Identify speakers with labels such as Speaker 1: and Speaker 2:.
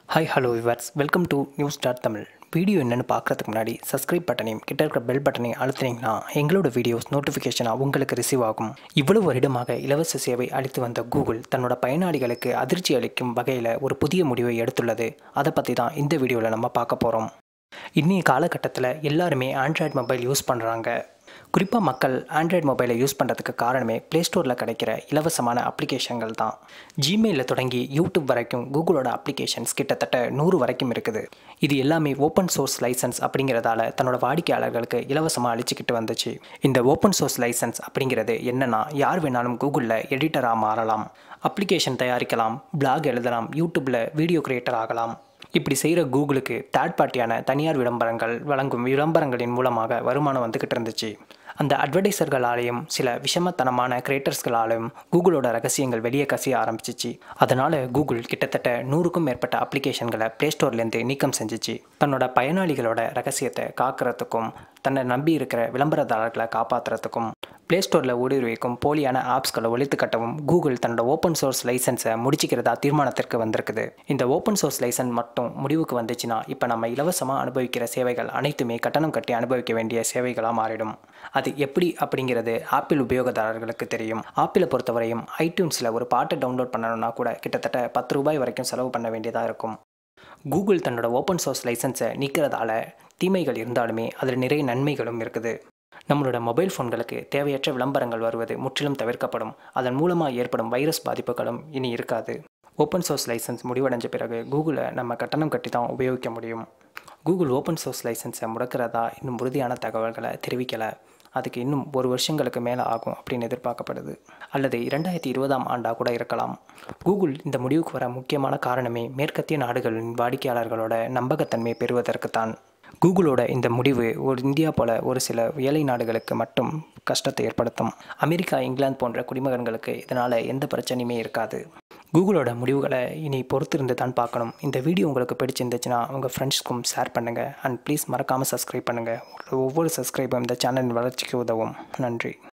Speaker 1: hi hello viewers welcome to news dot Tamil video என்னென்னு பார்க்குறதுக்கு முன்னாடி சப்ஸ்கிரைப் பட்டனையும் கிட்ட இருக்கிற பெல் பட்டனையும் அழுத்தினீங்கன்னா எங்களோட வீடியோஸ் நோட்டிஃபிகேஷனாக உங்களுக்கு ரிசீவ் ஆகும் இவ்வளவு வருடமாக இலவச சேவை அளித்து வந்த கூகுள் தன்னோட பயனாளிகளுக்கு அதிர்ச்சி அளிக்கும் வகையில் ஒரு புதிய முடிவை எடுத்துள்ளது அதை பற்றி தான் இந்த வீடியோவில் நம்ம பார்க்க போகிறோம் இன்னைய காலகட்டத்தில் எல்லாருமே ஆண்ட்ராய்டு மொபைல் யூஸ் பண்ணுறாங்க குறிப்பாக மக்கள் ஆண்ட்ராய்டு மொபைலை யூஸ் பண்ணுறதுக்கு காரணமே ப்ளே ஸ்டோரில் கிடைக்கிற இலவசமான அப்ளிகேஷன்கள் தான் ஜிமெயிலில் தொடங்கி யூடியூப் வரைக்கும் கூகுளோட அப்ளிகேஷன்ஸ் கிட்டத்தட்ட நூறு வரைக்கும் இருக்குது இது எல்லாமே ஓப்பன் சோர்ஸ் லைசன்ஸ் அப்படிங்கிறதால தன்னோட வாடிக்கையாளர்களுக்கு இலவசமாக அழிச்சிக்கிட்டு வந்துச்சு இந்த ஓப்பன் சோர்ஸ் லைசன்ஸ் அப்படிங்கிறது என்னன்னா யார் வேணாலும் கூகுளில் எடிட்டராக மாறலாம் அப்ளிகேஷன் தயாரிக்கலாம் பிளாக் எழுதலாம் யூடியூப்பில் வீடியோ கிரியேட்டர் ஆகலாம் இப்படி செய்கிற கூகுளுக்கு தேர்ட் பார்ட்டியான தனியார் விளம்பரங்கள் வழங்கும் விளம்பரங்களின் மூலமாக வருமானம் வந்துக்கிட்டு இருந்துச்சு அந்த அட்வர்டைசர்களாலேயும் சில விஷமத்தனமான கிரியேட்டர்ஸ்களாலும் கூகுளோட ரகசியங்கள் வெளியே கசிய ஆரம்பிச்சிச்சு அதனால் கூகுள் கிட்டத்தட்ட நூறுக்கும் மேற்பட்ட அப்ளிகேஷன்களை ப்ளே ஸ்டோர்லேருந்து நீக்கம் செஞ்சிச்சு தன்னோட பயனாளிகளோட ரகசியத்தை காக்கிறதுக்கும் தன்னை நம்பி இருக்கிற விளம்பரதாரர்களை காப்பாற்றுறதுக்கும் ப்ளே ஸ்டோரில் ஊடுருவிக்கும் போலியான ஆப்ஸ்களை ஒழித்து கட்டவும் கூகுள் தன்னோட ஓப்பன் சோர்ஸ் லைசன்ஸை முடிச்சிக்கிறதா தீர்மானத்திற்கு வந்திருக்குது இந்த ஓப்பன் சோர்ஸ் லைசன்ஸ் மட்டும் முடிவுக்கு வந்துச்சுன்னா இப்போ நம்ம இலவசமாக அனுபவிக்கிற சேவைகள் அனைத்துமே கட்டணம் கட்டி அனுபவிக்க வேண்டிய சேவைகளாக மாறிடும் அது எப்படி அப்படிங்கிறது ஆப்பிள் உபயோகதாரர்களுக்கு தெரியும் ஆப்பிளை பொறுத்தவரையும் ஐடியூன்ஸில் ஒரு பாட்டை டவுன்லோட் பண்ணணும்னா கூட கிட்டத்தட்ட பத்து ரூபாய் வரைக்கும் செலவு பண்ண வேண்டியதாக இருக்கும் கூகுள் தன்னோட ஓப்பன் சோர்ஸ் லைசன்ஸை நீக்கிறதால தீமைகள் இருந்தாலுமே அதில் நிறைய நன்மைகளும் இருக்குது நம்மளோட மொபைல் ஃபோன்களுக்கு தேவையற்ற விளம்பரங்கள் வருவது முற்றிலும் தவிர்க்கப்படும் அதன் மூலமாக ஏற்படும் வைரஸ் பாதிப்புகளும் இனி இருக்காது ஓப்பன் சோர்ஸ் லைசன்ஸ் முடிவடைஞ்ச பிறகு கூகுளை நம்ம கட்டணம் கட்டி தான் உபயோகிக்க முடியும் கூகுள் ஓப்பன் சோர்ஸ் லைசன்ஸை முடக்கிறதா இன்னும் உறுதியான தகவல்களை தெரிவிக்கலை அதுக்கு இன்னும் ஒரு வருஷங்களுக்கு மேலே ஆகும் அப்படின்னு எதிர்பார்க்கப்படுது அல்லது இரண்டாயிரத்தி இருபதாம் ஆண்டாக கூட இருக்கலாம் கூகுள் இந்த முடிவுக்கு வர முக்கியமான காரணமே மேற்கத்திய நாடுகளின் வாடிக்கையாளர்களோட நம்பகத்தன்மை பெறுவதற்கு தான் கூகுளோட இந்த முடிவு ஒரு இந்தியா போல ஒரு சில ஏழை நாடுகளுக்கு மட்டும் கஷ்டத்தை ஏற்படுத்தும் அமெரிக்கா இங்கிலாந்து போன்ற குடிமகன்களுக்கு இதனால் எந்த பிரச்சனையுமே இருக்காது கூகுளோட முடிவுகளை இனி பொறுத்திருந்து தான் பார்க்கணும் இந்த வீடியோ உங்களுக்கு பிடிச்சிருந்துச்சுன்னா உங்கள் ஃப்ரெண்ட்ஸ்க்கும் ஷேர் பண்ணுங்கள் அண்ட் ப்ளீஸ் மறக்காமல் சப்ஸ்கிரைப் பண்ணுங்கள் ஒவ்வொரு சப்ஸ்கிரைபும் இந்த சேனலின் வளர்ச்சிக்கு உதவும் நன்றி